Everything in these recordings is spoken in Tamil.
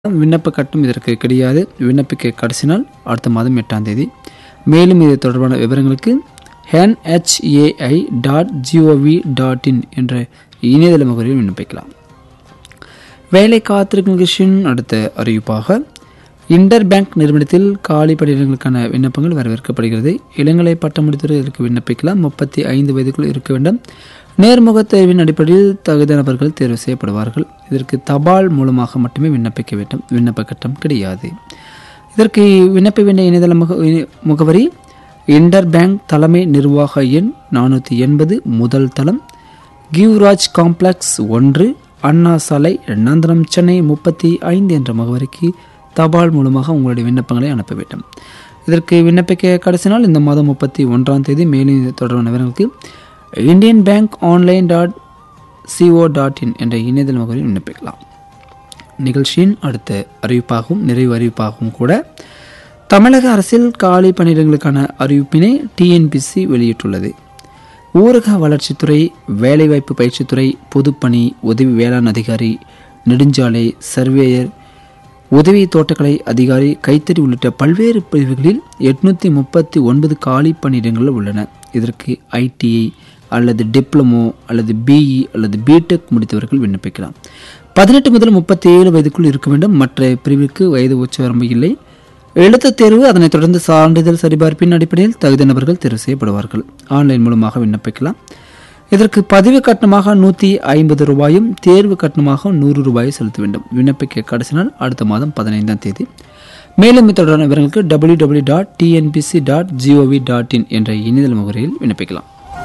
விண்ணப்ப கட்டணம் இதற்கு கிடையாது விண்ணப்பிக்க கடைசி நாள் அடுத்த மாதம் எட்டாம் தேதி மேலும் இது தொடர்பான விவரங்களுக்கு NHAI dot GOV dot in என்ற இணையதள முகவரியில் விண்ணப்பிக்கலாம் வேலை காத்திருக்கும் நிகழ்ச்சியின் அடுத்த அறிவிப்பாக இன்டர் பேங்க் நிறுவனத்தில் காலி பணியிடங்களுக்கான விண்ணப்பங்கள் வரவேற்கப்படுகிறது இளங்கலை பட்டம் முடித்தவர் இதற்கு விண்ணப்பிக்கலாம் முப்பத்தி ஐந்து வயதுக்குள் இருக்க வேண்டும் நேர்முக தேர்வின் அடிப்படையில் தகுதி நபர்கள் தேர்வு செய்யப்படுவார்கள் இதற்கு தபால் மூலமாக மட்டுமே விண்ணப்பிக்க வேண்டும் விண்ணப்ப கட்டணம் கிடையாது இதற்கு விண்ணப்ப வேண்டிய இணையதள முக முகவரி இன்டர் பேங்க் தலைமை நிர்வாக எண் நானூற்றி எண்பது முதல் தளம் கிவ்ராஜ் காம்ப்ளெக்ஸ் ஒன்று அண்ணா சாலை நந்தனம் சென்னை முப்பத்தி ஐந்து என்ற முகவரிக்கு தபால் மூலமாக உங்களுடைய விண்ணப்பங்களை அனுப்ப வேண்டும் இதற்கு விண்ணப்பிக்க கடைசி நாள் இந்த மாதம் முப்பத்தி ஒன்றாம் தேதி மேலும் இது தொடர்பான விவரங்களுக்கு Indian bank online dot CO dot in என்ற இணையதள முகவரியில் விண்ணப்பிக்கலாம் நிகழ்ச்சியின் அடுத்த அறிவிப்பாகவும் நிறைவு அறிவிப்பாகவும் கூட தமிழக அரசில் காலி பணியிடங்களுக்கான அறிவிப்பினை டிஎன்பிசி வெளியிட்டுள்ளது ஊரக வளர்ச்சித்துறை வேலைவாய்ப்பு பயிற்சித்துறை பொதுப்பணி உதவி வேளாண் அதிகாரி நெடுஞ்சாலை சர்வேயர் உதவி தோட்டக்கலை அதிகாரி கைத்தறி உள்ளிட்ட பல்வேறு பிரிவுகளில் எட்நூற்றி முப்பத்தி ஒன்பது காலி பணியிடங்கள் உள்ளன இதற்கு ஐடிஐ அல்லது டிப்ளமோ அல்லது பிஇ அல்லது பிடெக் முடித்தவர்கள் விண்ணப்பிக்கலாம் பதினெட்டு முதல் முப்பத்தி ஏழு வயதுக்குள் இருக்க வேண்டும் மற்ற பிரிவிற்கு வயது உச்சவரம்பு இல்லை எழுத்துத் தேர்வு அதனைத் தொடர்ந்து சான்றிதழ் சரிபார்ப்பின் அடிப்படையில் தகுதி நபர்கள் தேர்வு செய்யப்படுவார்கள் ஆன்லைன் மூலமாக விண்ணப்பிக்கலாம் இதற்கு பதிவு கட்டணமாக நூற்றி ஐம்பது ரூபாயும் தேர்வு கட்டணமாக நூறு ரூபாயை செலுத்த வேண்டும் விண்ணப்பிக்க கடைசி நாள் அடுத்த மாதம் பதினைந்தாம் தேதி மேலும் இது தொடர்பான விவரங்களுக்கு W W dot TNPSC dot GOV dot in என்ற இணையதள முகவரியில் விண்ணப்பிக்கலாம்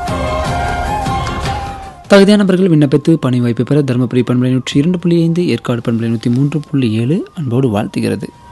தகுதியான நபர்கள் விண்ணப்பித்து பணி வாய்ப்பு பெற தருமபுரி பண்பலை நூற்றி இரண்டு புள்ளி ஐந்து ஏற்காடு பண்பலை நூற்றி மூன்று புள்ளி ஏழு அன்போடு வாழ்த்துகிறது